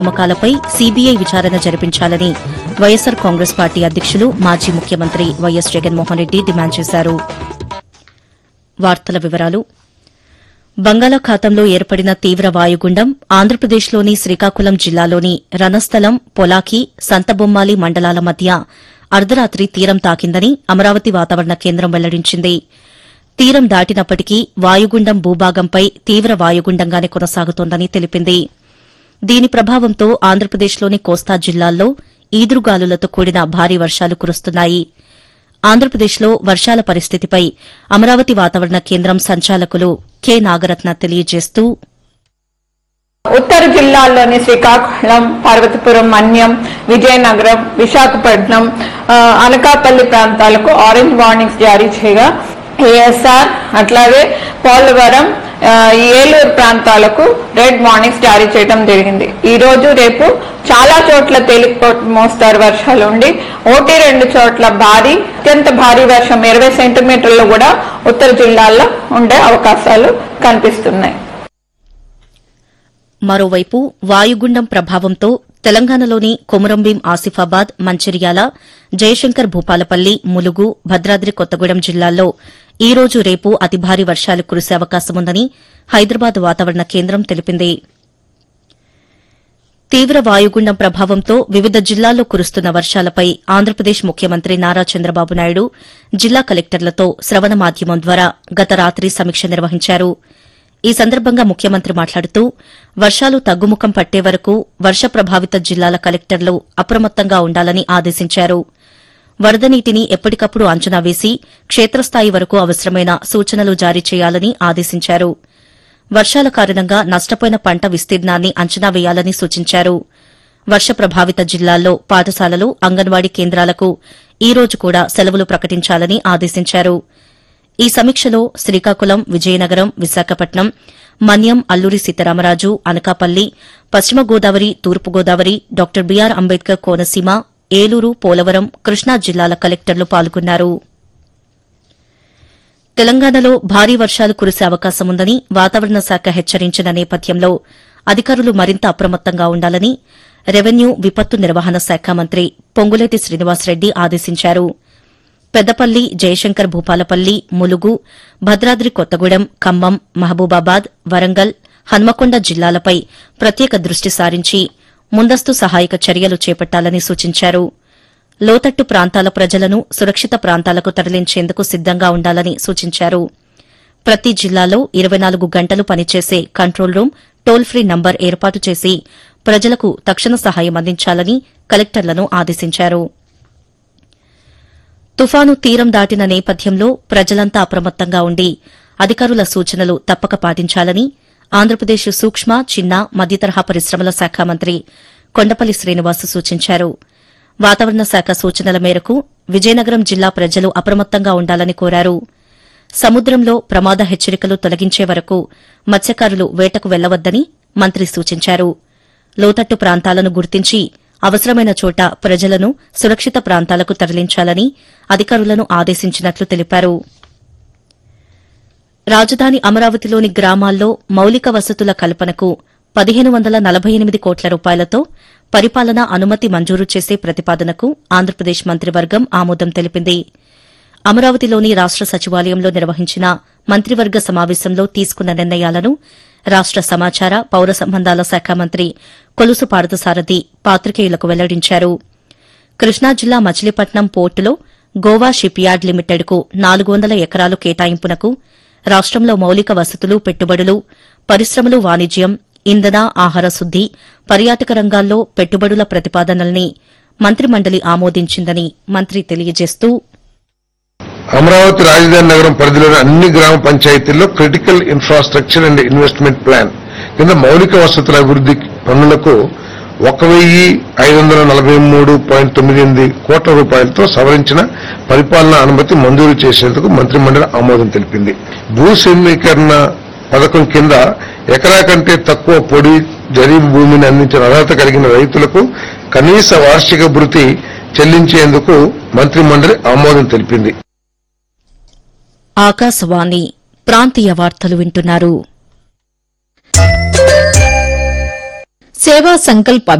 అమ్మకాలపై CBI విచారణ జరిపించాలని YSR Congress party అధ్యకులు మాజీ ముఖ్యమంత్రి వైఎస్ జగన్మోహన్ రెడ్డి డిమాండ్ చేశారు వార్తల వివరాలు బంగాళాఖాతంలో ఏర్పడిన తీవ్ర వాయుగుండం ఆంధ్రప్రదేశ్లోని శ్రీకాకుళం జిల్లాలోని రణస్థలం పొలాకి సంతబొమ్మాలి మండలాల మధ్య అర్ధరాత్రి తీరం తాకిందని అమరావతి వాతావరణ కేంద్రం వెల్లడించింది తీరం దాటినప్పటికీ వాయుగుండం భూభాగంపై తీవ్ర వాయుగుండంగానే కొనసాగుతోందని తెలిపింది దీని ప్రభావంతో ఆంధ్రప్రదేశ్లోని కోస్తా జిల్లాల్లో ఈదురుగాలులతో కూడిన భారీ వర్షాలు కురుస్తున్నాయి ఆంధ్రప్రదేశ్లో వర్షాల పరిస్థితిపై అమరావతి వాతావరణ కేంద్రం సంచాలకులు కె నాగరత్న తెలియజేస్తూ ఉత్తర జిల్లాల్లోని శ్రీకాకుళం పార్వతీపురం మన్యం విజయనగరం విశాఖపట్నం ఆ, అనకాపల్లి ప్రాంతాలకు ఆరెంజ్ వార్నింగ్స్ జారీ చేయగా ఏఎస్ఆర్ అట్లాగే పోలవరం ఆ, ఈ ఏలూరు ప్రాంతాలకు రెడ్ వార్నింగ్స్ జారీ చేయడం జరిగింది ఈ రోజు రేపు చాలా చోట్ల తేలికపాటి మోస్తారు వర్షాలు ఉండి ఒకటి రెండు చోట్ల భారీ అత్యంత భారీ వర్షం ఇరవై సెంటీమీటర్లు కూడా ఉత్తర జిల్లాల్లో ఉండే అవకాశాలు కనిపిస్తున్నాయి మరోవైపు వాయుగుండం ప్రభావంతో తెలంగాణలోని కొమురంభీం ఆసిఫాబాద్ మంచిర్యాల జయశంకర్ భూపాలపల్లి ములుగు భద్రాద్రి కొత్తగూడెం జిల్లాల్లో ఈ రోజు రేపు అతి భారీ వర్షాలు కురిసే అవకాశముందని హైదరాబాద్ వాతావరణ కేంద్రం తెలిపింది తీవ్ర వాయుగుండం ప్రభావంతో వివిధ జిల్లాల్లో కురుస్తున్న వర్షాలపై ఆంధ్రప్రదేశ్ ముఖ్యమంత్రి నారా చంద్రబాబు నాయుడు జిల్లా కలెక్టర్లతో శ్రవణ మాధ్యమం ద్వారా గత రాత్రి సమీక్ష నిర్వహించారు ఈ సందర్భంగా ముఖ్యమంత్రి మాట్లాడుతూ వర్షాలు తగ్గుముఖం పట్టే వరకు వర్ష ప్రభావిత జిల్లాల కలెక్టర్లు అప్రమత్తంగా ఉండాలని ఆదేశించారు వరద నీటిని ఎప్పటికప్పుడు అంచనా వేసి క్షేత్రస్థాయి వరకు అవసరమైన సూచనలు జారీ చేయాలని ఆదేశించారు వర్షాల కారణంగా నష్టపోయిన పంట విస్తీర్ణాన్ని అంచనా వేయాలని సూచించారు వర్ష ప్రభావిత జిల్లాల్లో పాఠశాలలు అంగన్వాడీ కేంద్రాలకు ఈ రోజు కూడా సెలవులు ప్రకటించాలని ఆదేశించారు ఈ సమీక్షలో శ్రీకాకుళం విజయనగరం విశాఖపట్నం మన్యం అల్లూరి సీతారామరాజు అనకాపల్లి పశ్చిమ గోదావరి తూర్పు గోదావరి డాక్టర్ బీఆర్ అంబేద్కర్ కోనసీమ ఏలూరు పోలవరం కృష్ణా జిల్లాల కలెక్టర్లు పాల్గొన్నారు తెలంగాణలో భారీ వర్షాలు కురిసే అవకాశముందని వాతావరణ శాఖ హెచ్చరించిన నేపథ్యంలో అధికారులు మరింత అప్రమత్తంగా ఉండాలని రెవెన్యూ విపత్తు నిర్వహణ శాఖ మంత్రి పొంగులేటి శ్రీనివాసరెడ్డి ఆదేశించారు పెద్దపల్లి జయశంకర్ భూపాలపల్లి ములుగు భద్రాద్రి కొత్తగూడెం ఖమ్మం మహబూబాబాద్ వరంగల్ హన్మకొండ జిల్లాలపై ప్రత్యేక దృష్టి సారించి ముందస్తు సహాయక చర్యలు చేపట్టాలని సూచించారు లోతట్టు ప్రాంతాల ప్రజలను సురక్షిత ప్రాంతాలకు తరలించేందుకు సిద్దంగా ఉండాలని సూచించారు ప్రతి జిల్లాలో ఇరవై నాలుగు గంటలు పనిచేసే control room toll free number ఏర్పాటు చేసి ప్రజలకు తక్షణ సహాయం అందించాలని కలెక్టర్లను ఆదేశించారు తుఫాను తీరం దాటిన నేపథ్యంలో ప్రజలంతా అప్రమత్తంగా ఉండి అధికారుల సూచనలు తప్పక పాటించాలని ఆంధ్రప్రదేశ్ సూక్ష్మ చిన్న మధ్యతరహా పరిశ్రమల శాఖ మంత్రి కొండపల్లి శ్రీనివాస్ సూచించారు వాతావరణ శాఖ సూచనల మేరకు విజయనగరం జిల్లా ప్రజలు అప్రమత్తంగా ఉండాలని కోరారు సముద్రంలో ప్రమాద హెచ్చరికలు తొలగించే వరకు మత్స్యకారులు వేటకు వెళ్లవద్దని మంత్రి సూచించారు లోతట్టు ప్రాంతాలను గుర్తించి అవసరమైన చోట ప్రజలను సురక్షిత ప్రాంతాలకు తరలించాలని అధికారులను ఆదేశించినట్లు తెలిపారు రాజధాని అమరావతిలోని గ్రామాల్లో మౌలిక వసతుల కల్పనకు పదిహేను వందల నలభై ఎనిమిది కోట్ల రూపాయలతో పరిపాలనా అనుమతి మంజూరు చేసే ప్రతిపాదనకు ఆంధ్రప్రదేశ్ మంత్రివర్గం ఆమోదం తెలిపింది అమరావతిలోని రాష్ట సచివాలయంలో నిర్వహించిన మంత్రివర్గ సమావేశంలో తీసుకున్న నిర్ణయాలను రాష్ట సమాచార పౌర సంబంధాల శాఖ మంత్రి కొలుసు పార్థసారథి పాత్రికేయులకు వెల్లడించారు కృష్ణా జిల్లా మచిలీపట్నం పోర్టులో గోవా షిప్ యార్డ్ లిమిటెడ్కు నాలుగు వందల ఎకరాలు కేటాయింపునకు రాష్టంలో మౌలిక వసతులు పెట్టుబడులు పరిశ్రమలు వాణిజ్యం ఇంధన ఆహార శుద్ది పర్యాటక రంగాల్లో పెట్టుబడుల ప్రతిపాదనల్ని మంత్రిమండలి ఆమోదించిందని మంత్రి తెలియజేస్తూ అమరావతి రాజధాని నగరం పరిధిలోని అన్ని గ్రామ పంచాయతీల్లో critical infrastructure and investment plan కింద మౌలిక వసతుల అభివృద్ది పనులకు ఒక వెయ్యి ఐదు వందల నలభై మూడు పాయింట్ తొమ్మిది ఎనిమిది కోట్ల రూపాయలతో సవరించిన పరిపాలనా అనుమతి మంజూరు చేసేందుకు మంత్రిమండలి ఆమోదం తెలిపింది భూ సమీకరణ పథకం కింద ఎకరా కంటే తక్కువ పొడి జరీబు భూమిని అందించిన అర్హత కలిగిన రైతులకు కనీస వార్షిక భృతి చెల్లించేందుకు మంత్రిమండలి ఆమోదం తెలిపింది ఆకాశవాణి ప్రాంతీయ వార్తలు వింటున్నారు సేవా సంకల్ప్